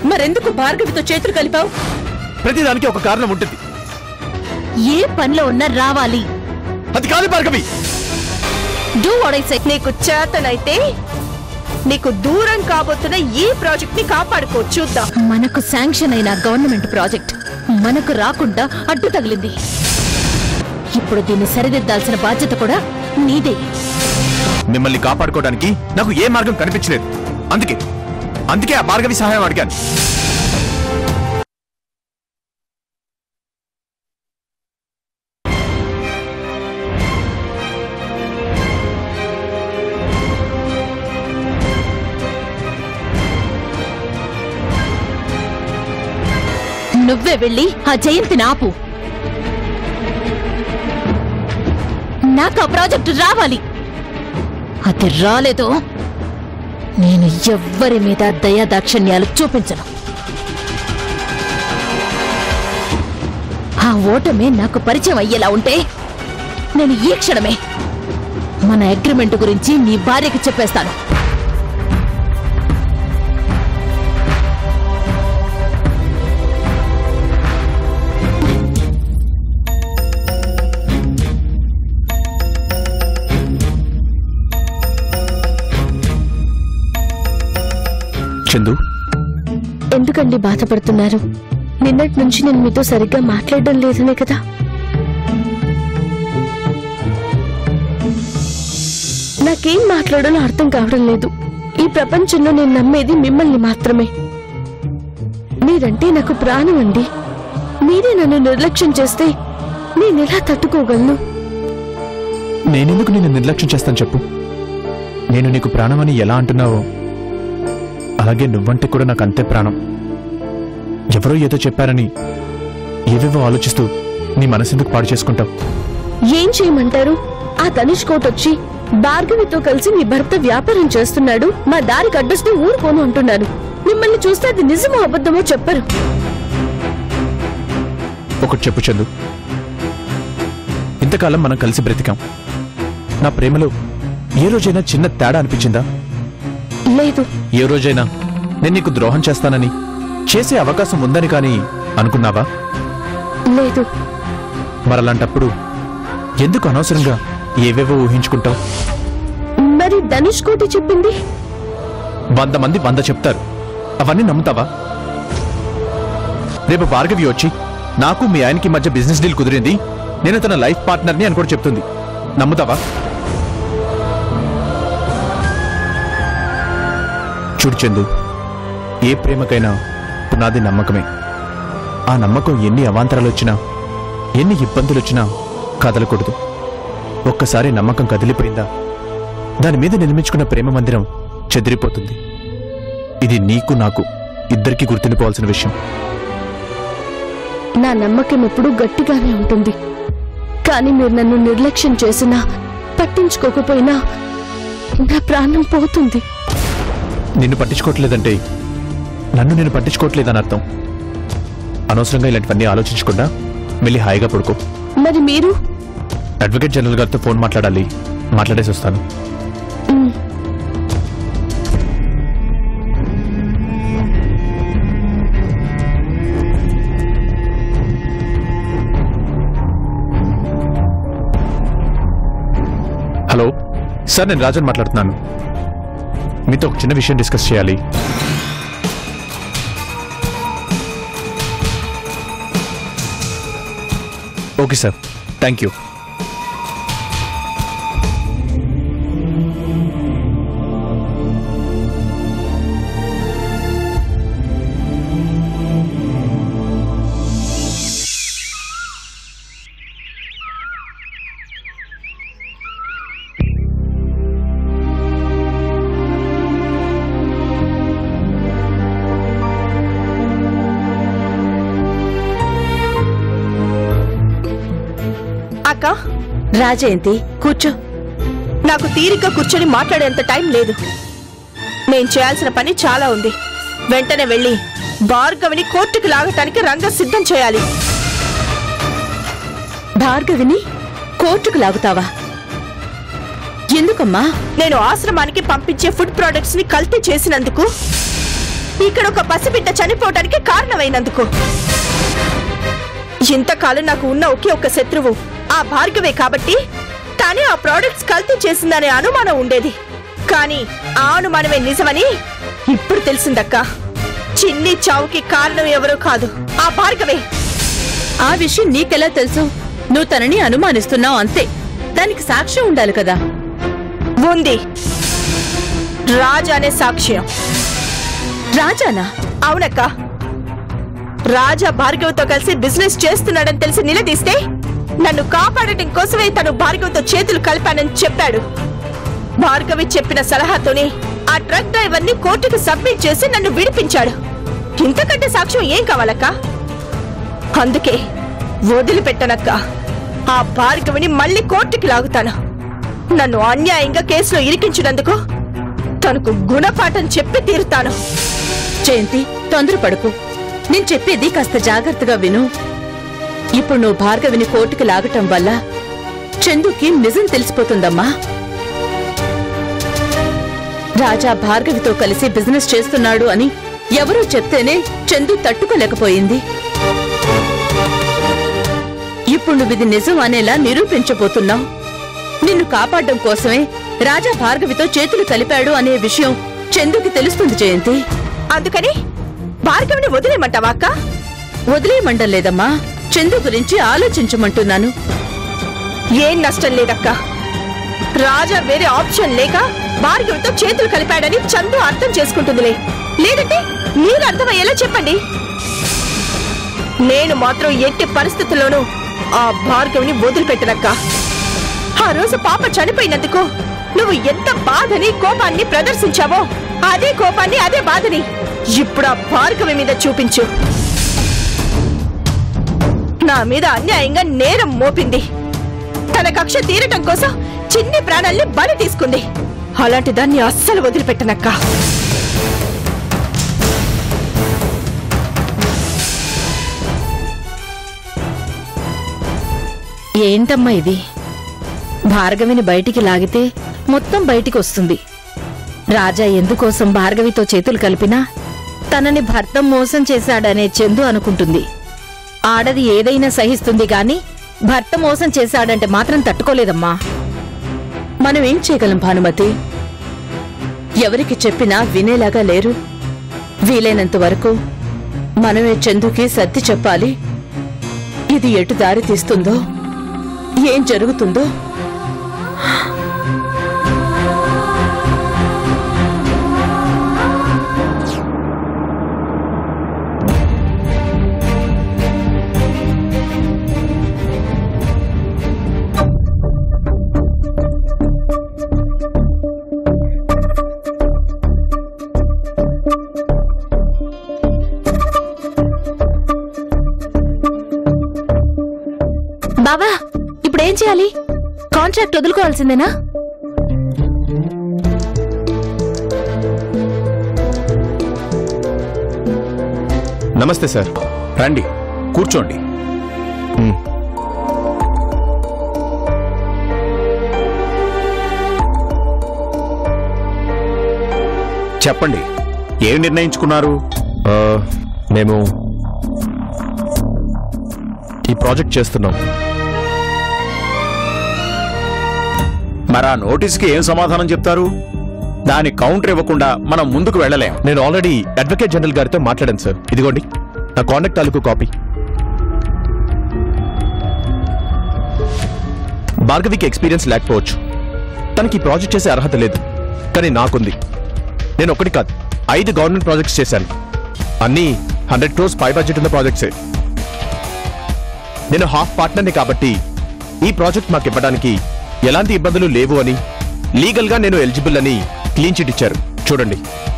మరెందుకు భార్గవితో చేతులు కలిపావు ప్రతిదానికి ఒక కారణం ఉంటుంది ఏ పనిలో ఉన్నా రావాలి అది కాదు Bhargavi do what I say నీకు చేతనైతే నీకు దూరం కాబోతున్న ఈ ప్రాజెక్ట్ ని కాపాడుకో చూద్దాం మనకు శాంక్షన్ అయిన గవర్నమెంట్ ప్రాజెక్ట్ మనకు రాకుండా అడ్డు తగిలింది ఇప్పుడు దీన్ని సరిదిద్దాల్సిన బాధ్యత కూడా నీదే మిమ్మల్ని కాపాడుకోవడానికి నాకు ఏ మార్గం కనిపించలేదు అందుకే అందుకే ఆ భార్గవి సహాయం అడిగాను నువ్వే వెళ్ళి ఆ జయంతిని ఆపు నాకు ఆ ప్రాజెక్ట్ రావాలి అది రాలేదో నేను ఎవ్వరి మీద దయాదాక్షిణ్యాలు చూపించను ఆ ఓటమే నాకు పరిచయం అయ్యేలా ఉంటే నేను ఈ క్షణమే మన అగ్రిమెంట్ గురించి నీ భార్యకి చెప్పేస్తాను చందు ఎందుకండి బాధపడుతున్నారు నిన్నటి నుంచి నేను మీతో సరిగ్గా మాట్లాడడం లేదనే కదా నాకేం మాట్లాడాలో అర్థం కావడం లేదు ఈ ప్రపంచంలో నేను నమ్మేది మిమ్మల్ని మాత్రమే మీరంటే నాకు ప్రాణం అండి మీరే నన్ను నిర్లక్ష్యం చేస్తే నేను ఎలా తట్టుకోగలను నేనెందుకు నేను నిర్లక్ష్యం చేస్తాను చెప్పు నేను నీకు ప్రాణమని ఎలా అంటున్నావో అలాగే నువ్వంటే కూడా నాకు అంతే ప్రాణం ఎవరో ఏదో చెప్పారని ఏవేవో ఆలోచిస్తూ నీ మనసెందుకు పాడు చేసుకుంటావు ఏం చేయమంటారు ఆ తనిష్ కోట్ వచ్చి భార్గవితో కలిసి మీ భర్త వ్యాపారం చేస్తున్నాడు మా దారికి అడ్డొస్తే ఊరుకోను అంటున్నాడు మిమ్మల్ని చూస్తే అది నిజమో అబద్ధమో చెప్పరు ఒకటి చెప్పు చందు ఇంతకాలం మనం కలిసి బ్రతికాం నా ప్రేమలో ఏ రోజైనా చిన్న తేడా అనిపించిందా లేదు ఏ రోజైనా నేను నీకు ద్రోహం చేస్తానని చేసే అవకాశం ఉందని కానీ అనుకున్నావా లేదు మరలాంటప్పుడు ఎందుకు అనవసరంగా ఏవేవో ఊహించుకుంటావు మరి ధనుష్ కోటి చెప్పింది వంద మంది వంద చెప్తారు అవన్నీ నమ్ముతావా రేపు భార్గవి వచ్చి నాకు మీ ఆయనకి మధ్య బిజినెస్ డీల్ కుదిరింది నేను తన లైఫ్ పార్ట్నర్ని అని కూడా చెప్తుంది నమ్ముతావా చూడు చందు ఏ ప్రేమకైనా పునాది నమ్మకమే ఆ నమ్మకం ఎన్ని అవాంతరాలు వచ్చినా ఎన్ని ఇబ్బందులు వచ్చినా కదలకూడదు ఒక్కసారి నమ్మకం కదిలిపోయిందా దాని మీద నిర్మించుకున్న ప్రేమ మందిరం చెదిరిపోతుంది ఇది నీకు నాకు ఇద్దరికీ గుర్తుండిపోవాల్సిన విషయం నా నమ్మకం ఎప్పుడూ గట్టిగానే ఉంటుంది కానీ మీరు నన్ను నిర్లక్ష్యం చేసినా పట్టించుకోకపోయినా నా ప్రాణం పోతుంది నిన్ను పట్టించుకోవట్లేదంటే నన్ను నేను పట్టించుకోవట్లేదని అర్థం అనవసరంగా ఇలాంటివన్నీ ఆలోచించకుండా వెళ్ళి హాయిగా పడుకో మరి మీరు అడ్వకేట్ జనరల్ గారితో ఫోన్ మాట్లాడాలి మాట్లాడేసి వస్తాను మ్, హలో సార్ నేను రాజన్ మాట్లాడుతున్నాను మీతో ఒక చిన్న విషయం డిస్కస్ చేయాలి ఓకే సార్ థ్యాంక్ యూ అక్క రాజయంతి కూర్చో నాకు తీరిక కూర్చొని మాట్లాడేంత టైం లేదు నేను చేయాల్సిన పని చాలా ఉంది వెంటనే వెళ్ళి భార్గవిని కోర్టుకు లాగటానికి రంగ సిద్ధం చేయాలి భార్గవిని కోర్టుకు లాగుతావా ఎందుకమ్మా నేను ఆశ్రమానికి పంపించే ఫుడ్ ప్రొడక్ట్స్ ని కల్తీ చేసినందుకు ఇక్కడ ఒక పసిబిడ్డ చనిపోవడానికి కారణమైనందుకు ఇంతకాలం నాకు ఉన్న ఒకే ఒక్క శత్రువు ఆ భార్గవే కాబట్టి తానే ఆ ప్రోడక్ట్స్ కల్తీ చేసిందనే అనుమానం ఉండేది కానీ ఆ అనుమానమే నిజమని ఇప్పుడు తెలిసిందక్క చిన్ని చావుకి కారణం ఎవరో కాదు ఆ భార్గవే ఆ విషయం నీకెలా తెలుసు నువ్వు తనని అనుమానిస్తున్నావు అంతే దానికి సాక్ష్యం ఉండాలి కదా ఉంది రాజా అనే సాక్ష్యం రాజానా అవునక్క రాజా భార్గవ్తో కలిసి బిజినెస్ చేస్తున్నాడని తెలిసి నిలదీస్తే నన్ను కాపాడటం కోసమే తను భార్గవ్తో చేతులు కలిపానని చెప్పాడు భార్గవి చెప్పిన సలహాతోనే ఆ ట్రక్ డ్రైవర్ ని కోర్టుకు సబ్మిట్ చేసి నన్ను విడిపించాడు ఇంతకంటే సాక్ష్యం ఏం కావాలక్క అందుకే వదిలిపెట్టనక్క ఆ భార్గవిని మళ్ళీ కోర్టుకి లాగుతాను నన్ను అన్యాయంగా కేసులో ఇరికించినందుకు తనకు గుణపాఠం చెప్పి తీరుతాను జయంతి తొందరపడకు నేను చెప్పేది కాస్త జాగ్రత్తగా విను ఇప్పుడు నువ్వు భార్గవిని కోర్టుకి లాగటం వల్ల చందుకి నిజం తెలిసిపోతుందమ్మా రాజా భార్గవితో కలిసి బిజినెస్ చేస్తున్నాడు అని ఎవరో చెప్తేనే చందు తట్టుకోలేకపోయింది ఇప్పుడు నువ్వు ఇది నిజం అనేలా నిరూపించబోతున్నావు నిన్ను కాపాడడం కోసమే రాజా భార్గవితో చేతులు కలిపాడు అనే విషయం చందుకి తెలుస్తుంది జయంతి అందుకని భార్గవిని వదిలేమంటావా అక్క వదిలేయమండం లేదమ్మా చందు గురించి ఆలోచించమంటున్నాను ఏం నష్టం లేదక్క రాజా వేరే ఆప్షన్ లేక భార్గవితో చేతులు కలిపాడని చందు అర్థం చేసుకుంటుందిలే లేదంటే మీరు అర్థమయ్యేలా చెప్పండి నేను మాత్రం ఎట్టి పరిస్థితుల్లోనూ ఆ భార్గవిని వదిలిపెట్టనక్క ఆ రోజు పాప చనిపోయినందుకు నువ్వు ఎంత బాధని కోపాన్ని ప్రదర్శించావో అదే కోపాన్ని అదే బాధని ఇప్పుడు ఆ భార్గవి మీద చూపించు నా మీద అన్యాయంగా నేరం మోపింది తన కక్ష తీరటం కోసం చిన్ని ప్రాణాల్ని బలి తీసుకుంది అలాంటి దాన్ని అస్సలు వదిలిపెట్టనక్క ఏంటమ్మా ఇది భార్గవిని బయటికి లాగితే మొత్తం బయటికి వస్తుంది రాజా ఎందుకోసం భార్గవితో చేతులు కలిపినా తనని భర్త మోసం చేశాడనే చందు అనుకుంటుంది ఆడది ఏదైనా సహిస్తుంది గాని భర్త మోసం చేశాడంటే మాత్రం తట్టుకోలేదమ్మా మనం ఏం చేయగలం భానుమతి ఎవరికి చెప్పినా వినేలాగా లేరు వీలైనంత వరకు మనమే చందుకి సర్ది చెప్పాలి ఇది ఎటు దారి తీస్తుందో ఏం జరుగుతుందో బావా ఇప్పుడు ఏం చేయాలి కాంట్రాక్ట్ వదులుకోవాల్సిందేనా నమస్తే సార్ రండి కూర్చోండి మ్, చెప్పండి ఏం నిర్ణయించుకున్నారు ఆ, మేము ఈ ప్రాజెక్ట్ చేస్తున్నాం మరి ఆ నోటీస్కి ఏం సమాధానం చెప్తారు దాని కౌంటర్ ఇవ్వకుండా మనం ముందుకు వెళ్ళలేం నేను ఆల్రెడీ అడ్వకేట్ జనరల్ గారితో మాట్లాడాను సార్ ఇదిగోండి నా కాంటాక్ట్ తాలూకు కాపీ భార్గవికి ఎక్స్పీరియన్స్ లేకపోవచ్చు తనకి ఈ ప్రాజెక్ట్ చేసే అర్హత లేదు కానీ నాకుంది నేను ఒకటి కాదు ఐదు గవర్నమెంట్ ప్రాజెక్ట్స్ చేశాను అన్నీ హండ్రెడ్ క్రోర్స్ పై బడ్జెట్ ఉన్న ప్రాజెక్ట్సే నేను హాఫ్ పార్ట్నర్ని కాబట్టి ఈ ప్రాజెక్ట్ మాకు ఇవ్వడానికి ఎలాంటి ఇబ్బందులు లేవు అని లీగల్గా నేను ఎలిజిబుల్ అని క్లీన్ చిట్ ఇచ్చారు చూడండి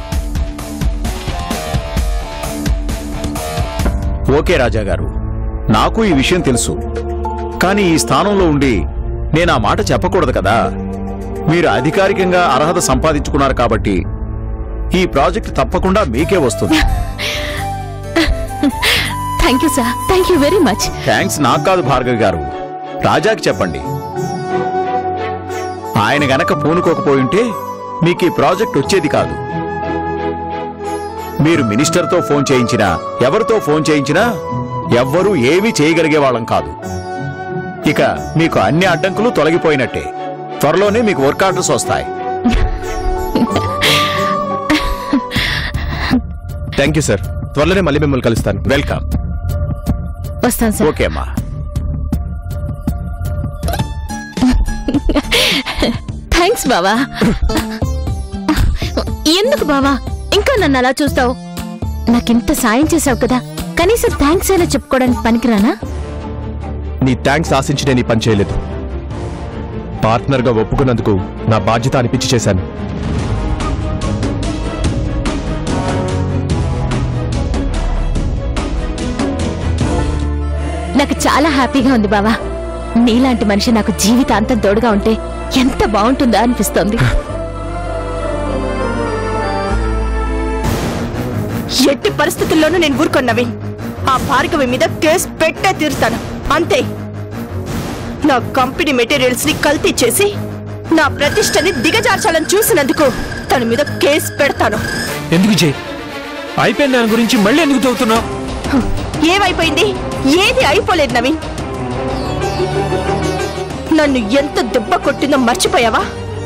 ఓకే రాజా గారు నాకు ఈ విషయం తెలుసు కానీ ఈ స్థానంలో ఉండి నేను ఆ మాట చెప్పకూడదు కదా మీరు అధికారికంగా అర్హత సంపాదించుకున్నారు కాబట్టి ఈ ప్రాజెక్ట్ తప్పకుండా మీకే వస్తుంది thank you sir thank you very much thanks నాకు కాదు భార్గవి గారు రాజాకి చెప్పండి ఆయన గనక పూనుకోకపోయింటే మీకు ఈ ప్రాజెక్ట్ వచ్చేది కాదు మీరు మినిస్టర్తో ఫోన్ చేయించినా ఎవరితో ఫోన్ చేయించినా ఎవ్వరూ ఏమీ చేయగలిగే వాళ్ళం కాదు ఇక మీకు అన్ని అడ్డంకులు తొలగిపోయినట్టే త్వరలోనే మీకు వర్క్ ఆర్డర్స్ వస్తాయి థ్యాంక్ యూ సార్ త్వరలోనే మళ్ళీ మిమ్మల్ని కలుస్తాను వెల్కమ్ వస్తాను సార్ ఓకే అమ్మా థ్యాంక్స్ బావా ఎందుకు బావా ఇంకా నన్ను అలా చూస్తావు నాకింత సాయం చేసావు కదా కనీసం థ్యాంక్స్ అయినా చెప్పుకోవడానికి పనికిరానా నీ థ్యాంక్స్ ఆశించి నేను ఈ పని చేయలేదు పార్ట్నర్గా ఒప్పుకున్నందుకు నా బాధ్యత అనిపించి చేశాను నాకు చాలా హ్యాపీగా ఉంది బావా నీలాంటి మనిషి నాకు జీవితాంతం తోడుగా ఉంటే ఎంత బాగుంటుందా అనిపిస్తోంది ఎట్టి పరిస్థితుల్లోనూ నేను ఊరుకొన్నవి ఆ భార్గవి మీద కేసు పెట్టే తీరుతాను అంతే నా కంపెనీ మెటీరియల్స్ ని కల్తీ చేసి నా ప్రతిష్టని దిగజార్చాలని చూసినందుకు తన మీద కేసు పెడతాను ఎందుకు చేయి అయిపోయిన దాని గురించి మళ్ళీ ఎందుకు చదువుతున్నావు హ్మ్. ఏమైపోయింది ఏది అయిపోలేదు నవీన్ నన్ను ఎంత దెబ్బ కొట్టిందో మర్చిపోయావా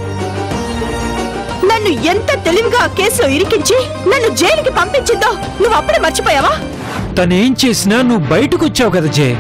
నన్ను ఎంత తెలివిగా ఆ కేసులో ఇరికించి నన్ను జైలుకి పంపించిందో నువ్వు అప్పుడే మర్చిపోయావా తనేం చేసినా నువ్వు బయటకు వచ్చావు కదా జే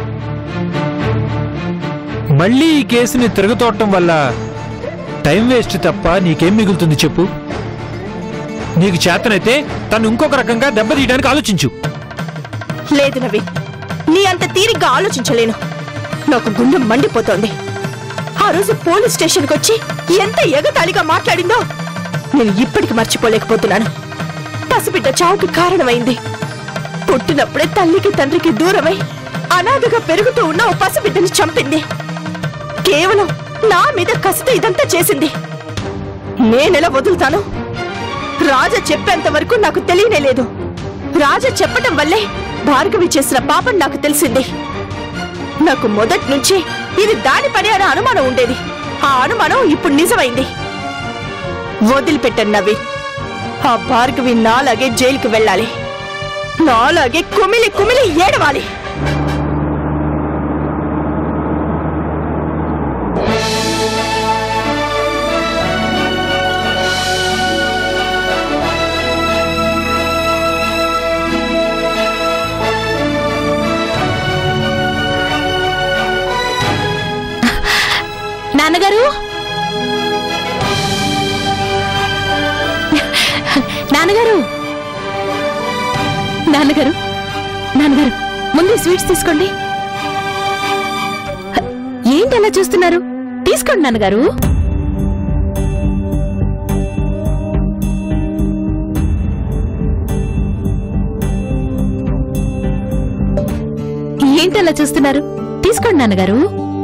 మళ్ళీ ఈ కేసుని తిరగతోడటం వల్ల టైం వేస్ట్ తప్ప నీకేం మిగులుతుంది చెప్పు నీకు చేతనైతే తను ఇంకొక రకంగా దెబ్బతీయడానికి ఆలోచించు లేదు నవీన్ నీ అంత తీరిగ్గా ఆలోచించలేను నాకు గుండె మండిపోతోంది ఆ రోజు పోలీస్ స్టేషన్కి వచ్చి ఎంత ఎగతాళిగా మాట్లాడిందో నేను ఇప్పటికి మర్చిపోలేకపోతున్నాను పసిబిడ్డ చావుకి కారణమైంది పుట్టినప్పుడే తల్లికి తండ్రికి దూరమై అనాథగా పెరుగుతూ ఉన్న ఓ పసిబిడ్డని చంపింది కేవలం నా మీద కసితో ఇదంతా చేసింది నేనెలా వదులుతాను రాజా చెప్పేంత వరకు నాకు తెలియనే లేదు రాజా చెప్పటం వల్లే భార్గవి చేసిన పాపం నాకు తెలిసింది నాకు మొదటి నుంచి ఇది దాని పని అనే అనుమానం ఉండేది ఆ అనుమానం ఇప్పుడు నిజమైంది వదిలిపెట్టండి నవ్వి ఆ భార్గవి నాలాగే జైలుకి వెళ్ళాలి నాలాగే కుమిలి కుమిలి ఏడవాలి నాన్నగారు నాన్నగారు నాన్నగారు నాన్నగారు ముందు ఈ స్వీట్స్ తీసుకోండి ఏంటి అలా చూస్తున్నారు తీసుకోండి నాన్నగారు ఏంటి అలా చూస్తున్నారు తీసుకోండి నాన్నగారు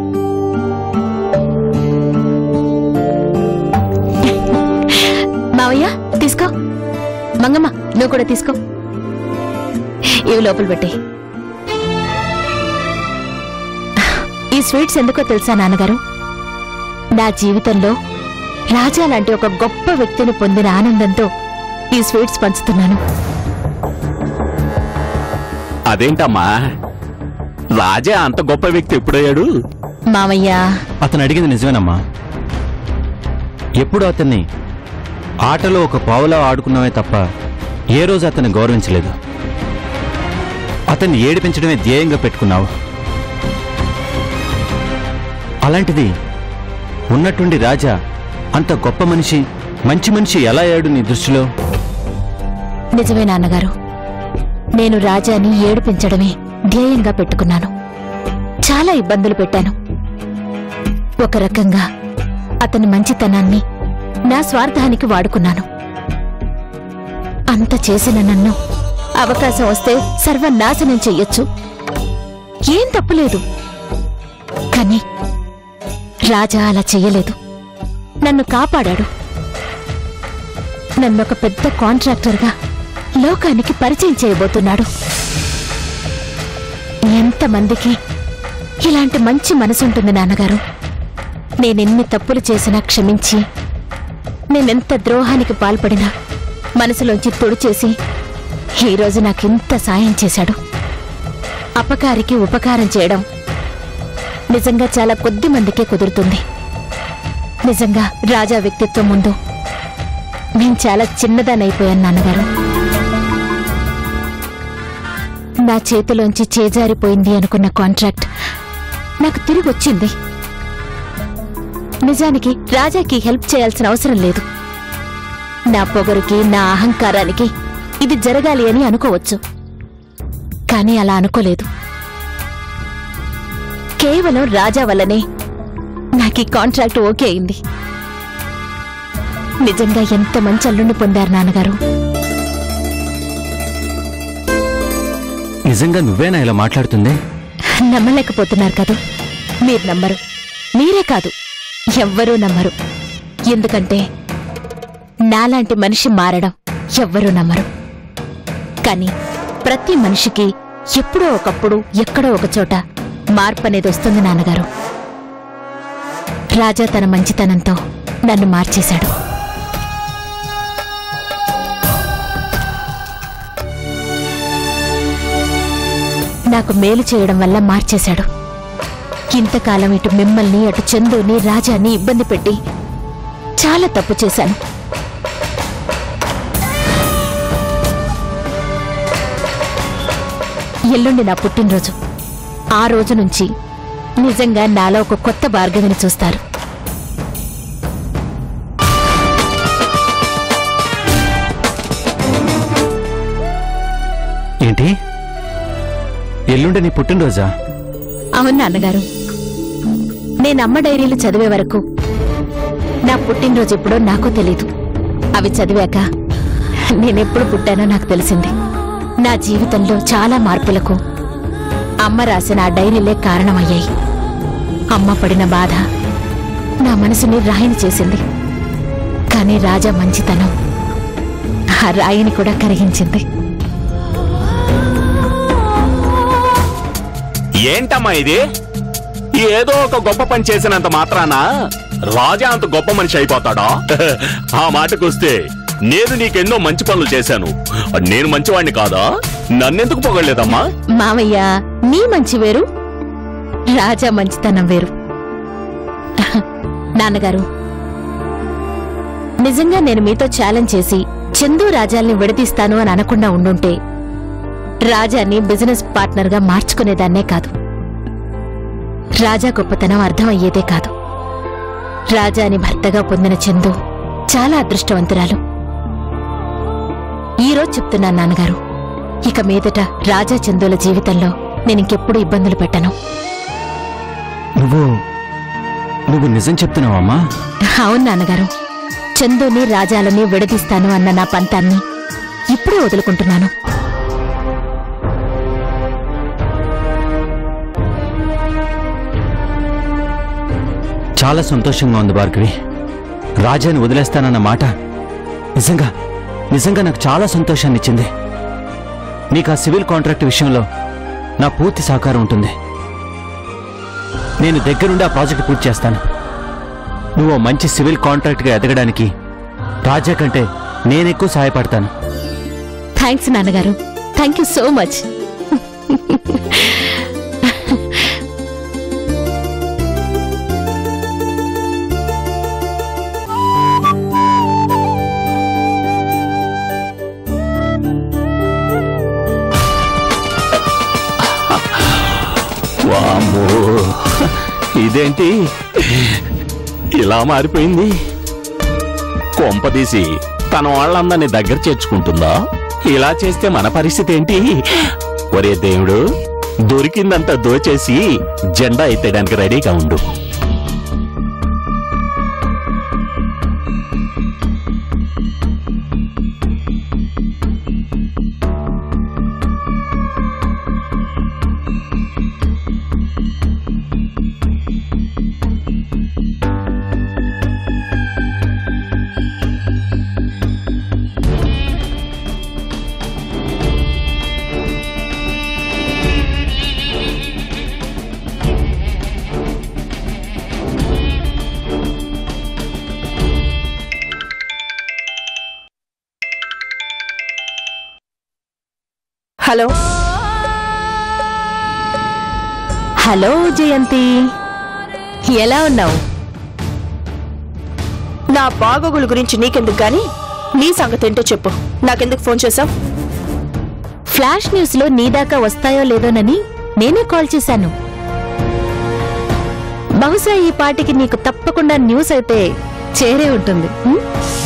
మావయ్య తీసుకో మంగమ్మ నువ్వు కూడా తీసుకో ఇవి లోపల పెట్టి ఈ స్వీట్స్ ఎందుకో తెలుసా నాన్నగారు నా జీవితంలో రాజా లాంటి ఒక గొప్ప వ్యక్తిని పొందిన ఆనందంతో ఈ స్వీట్స్ పంచుతున్నాను అదేంటమ్మా రాజా అంత గొప్ప వ్యక్తి ఎప్పుడయ్యాడు మావయ్య అతను అడిగింది నిజమేనమ్మా ఎప్పుడు అతన్ని ఆటలో ఒక పావులా ఆడుకున్నామే తప్ప ఏ రోజు అతన్ని గౌరవించలేదు అతన్ని ఏడిపించడమే ధ్యేయంగా పెట్టుకున్నావు అలాంటిది ఉన్నట్టుండి రాజా అంత గొప్ప మనిషి మంచి మనిషి ఎలా అయ్యాడు నీ దృష్టిలో నిజమే నాన్నగారు నేను రాజాని ఏడిపించడమే ధ్యేయంగా పెట్టుకున్నాను చాలా ఇబ్బందులు పెట్టాను ఒక రకంగా అతని మంచితనాన్ని నా స్వార్థానికి వాడుకున్నాను అంత చేసిన నన్ను అవకాశం వస్తే సర్వనాశనం చెయ్యొచ్చు ఏం తప్పులేదు కానీ రాజా అలా చెయ్యలేదు నన్ను కాపాడాడు నన్నొక పెద్ద కాంట్రాక్టర్గా లోకానికి పరిచయం చేయబోతున్నాడు ఎంతమందికి ఇలాంటి మంచి మనసుంటుంది నాన్నగారు నేనెన్ని తప్పులు చేసినా క్షమించి నేనెంత ద్రోహానికి పాల్పడినా మనసులోంచి తుడిచేసి ఈరోజు నాకు ఇంత సాయం చేశాడు అపకారికి ఉపకారం చేయడం నిజంగా చాలా కొద్ది మందికే కుదురుతుంది నిజంగా రాజా వ్యక్తిత్వం ముందు నేను చాలా చిన్నదానైపోయాను నాన్నగారు నా చేతిలోంచి చేజారిపోయింది అనుకున్న కాంట్రాక్ట్ నాకు తిరిగి వచ్చింది నిజానికి రాజాకి హెల్ప్ చేయాల్సిన అవసరం లేదు నా పొగరుకి నా అహంకారానికి ఇది జరగాలి అని అనుకోవచ్చు కానీ అలా అనుకోలేదు కేవలం రాజా వల్లనే నాకు ఈ కాంట్రాక్ట్ ఓకే అయింది నిజంగా ఎంత మంచి అల్లుండి పొందారు నాన్నగారు నిజంగా నువ్వేనా ఇలా మాట్లాడుతుంది నమ్మలేకపోతున్నారు కదూ మీరు నమ్మరు మీరే కాదు ఎవ్వరూ నమ్మరు ఎందుకంటే నాలాంటి మనిషి మారడం ఎవ్వరూ నమ్మరు కానీ ప్రతి మనిషికి ఎప్పుడో ఒకప్పుడు ఎక్కడో ఒక చోట మార్పు అనేది వస్తుంది నాన్నగారు రాజా తన మంచితనంతో నన్ను మార్చేశాడు నాకు మేలు చేయడం వల్ల మార్చేశాడు ఇంతకాలం ఇటు మిమ్మల్ని అటు చందుని రాజాని ఇబ్బంది పెట్టి చాలా తప్పు చేశాను ఎల్లుండి నా పుట్టినరోజు ఆ రోజు నుంచి నిజంగా నాలో ఒక కొత్త భార్గవిని చూస్తారు ఏంటి ఎల్లుండి నీ పుట్టినరోజా అవును నాన్నగారు నేను అమ్మ డైరీలు చదివే వరకు నా పుట్టినరోజు ఎప్పుడో నాకు తెలీదు అవి చదివాక నేనెప్పుడు పుట్టానో నాకు తెలిసింది నా జీవితంలో చాలా మార్పులకు అమ్మ రాసిన ఆ డైరీలే కారణమయ్యాయి అమ్మ పడిన బాధ నా మనసుని రాయిని చేసింది కానీ రాజా మంచితనం ఆ రాయిని కూడా కరిగించింది ఏంటమ్మా ఇది ఏదో ఒక గొప్ప పని చేసినంత మాత్రాన రాజా అంత గొప్ప మనిషి అయిపోతాడా ఆ మాటకొస్తే నేను నీకెన్నో మంచి పనులు చేశాను నేను మంచివాణ్ణి కాదా నన్నెందుకు పొగలేదమ్మా మామయ్య నీ మంచి వేరు రాజా మంచితనం వేరు నాన్నగారు నిజంగా నేను మీతో ఛాలెంజ్ చేసి చందు రాజాల్ని విడదీస్తాను అని అనకుండా ఉండుంటే రాజాని బిజినెస్ పార్ట్నర్గా మార్చుకునేదాన్నే కాదు రాజా గొప్పతనం అర్థమయ్యేదే కాదు రాజాని భర్తగా పొందిన చందు చాలా అదృష్టవంతురాలు ఈరోజు చెప్తున్నాను నాన్నగారు ఇక మీదట రాజా చందుల జీవితంలో నేను ఇంకెప్పుడు ఇబ్బందులు పెట్టను నువ్వు నువ్వు నిజం చెప్తున్నావమ్మా అవును నాన్నగారు చందుని రాజాలని విడదీస్తాను అన్న నా పంతాన్ని ఇప్పుడే వదులుకుంటున్నాను చాలా సంతోషంగా ఉంది భార్గవి రాజాని వదిలేస్తానన్న మాట నిజంగా నిజంగా నాకు చాలా సంతోషాన్ని ఇచ్చింది నీకు ఆ సివిల్ కాంట్రాక్ట్ విషయంలో నా పూర్తి సహకారం ఉంటుంది నేను దగ్గరుండి ఆ ప్రాజెక్ట్ పూర్తి చేస్తాను నువ్వు ఓ మంచి సివిల్ కాంట్రాక్ట్గా ఎదగడానికి రాజా కంటే నేనెక్కువ సహాయపడతాను థ్యాంక్స్ నాన్నగారు థ్యాంక్ యూ సో మచ్ వామ్మో ఇదేంటి ఇలా మారిపోయింది కొంపదీసి తన వాళ్ళందరినీ దగ్గర చేర్చుకుంటుందా ఇలా చేస్తే మన పరిస్థితి ఏంటి ఒరే దేవుడు దొరికిందంతా దోచేసి జెండా ఎత్తడానికి రెడీగా ఉండు హలో హలో జయంతి ఎలా ఉన్నావు నా బాగోగుల గురించి నీకెందుకు గాని నీ సంగతి ఏంటో చెప్పు నాకెందుకు ఫోన్ చేసావు ఫ్లాష్ న్యూస్ లో నీ దాకా వస్తాయో లేదోనని నేనే కాల్ చేశాను బహుశా ఈ పాటికి నీకు తప్పకుండా న్యూస్ అయితే చేరే ఉంటుంది ఉం?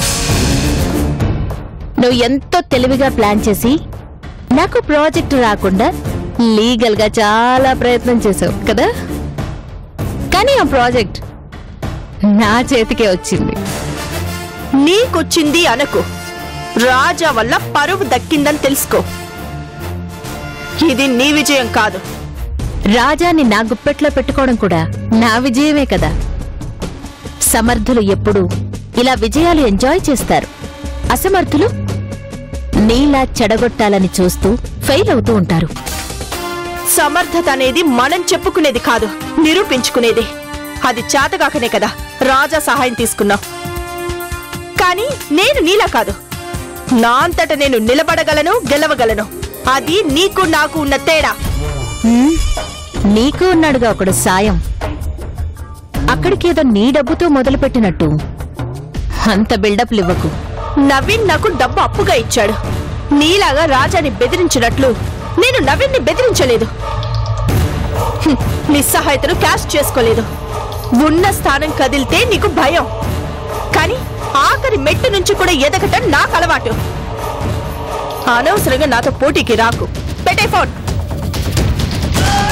నువ్వు ఎంతో తెలివిగా ప్లాన్ చేసి నాకు ప్రాజెక్ట్ రాకుండా లీగల్ గా చాలా ప్రయత్నం చేసావు కదా కానీ ఆ ప్రాజెక్ట్ నా చేతికే వచ్చింది నీకొచ్చింది అనకు రాజా వల్ల పరువు దక్కిందని తెలుసుకో ఇది నీ విజయం కాదు రాజాని నా గుప్పెట్లో పెట్టుకోవడం కూడా నా విజయమే కదా సమర్థులు ఎప్పుడూ ఇలా విజయాలు ఎంజాయ్ చేస్తారు అసమర్థులు నీలా చెడగొట్టాలని చూస్తూ ఫెయిల్ అవుతూ ఉంటారు సమర్థత అనేది మనం చెప్పుకునేది కాదు నిరూపించుకునేది అది చేతగాకనే కదా రాజా సహాయం తీసుకున్నావు కానీ నేను నీలా కాదు నా అంతట నేను నిలబడగలను గెలవగలను అది నీకు నాకు ఉన్న తేడా హ్మ్? నీకు ఉన్నాడుగా ఒకడు సాయం అక్కడికేదో నీ డబ్బుతో మొదలుపెట్టినట్టు అంత బిల్డప్లు ఇవ్వకు నవీన్ నాకు డబ్బు అప్పుగా ఇచ్చాడు నీలాగా రాజాని బెదిరించినట్లు నేను నవీన్ని బెదిరించలేదు హ్మ్, నిస్సహాయతను క్యాష్ చేసుకోలేదు ఉన్న స్థానం కదిలితే నీకు భయం కానీ ఆఖరి మెట్టు నుంచి కూడా ఎదగటం నాకు అలవాటు అనవసరంగా నాతో పోటీకి రాకు పెట్టే ఫోన్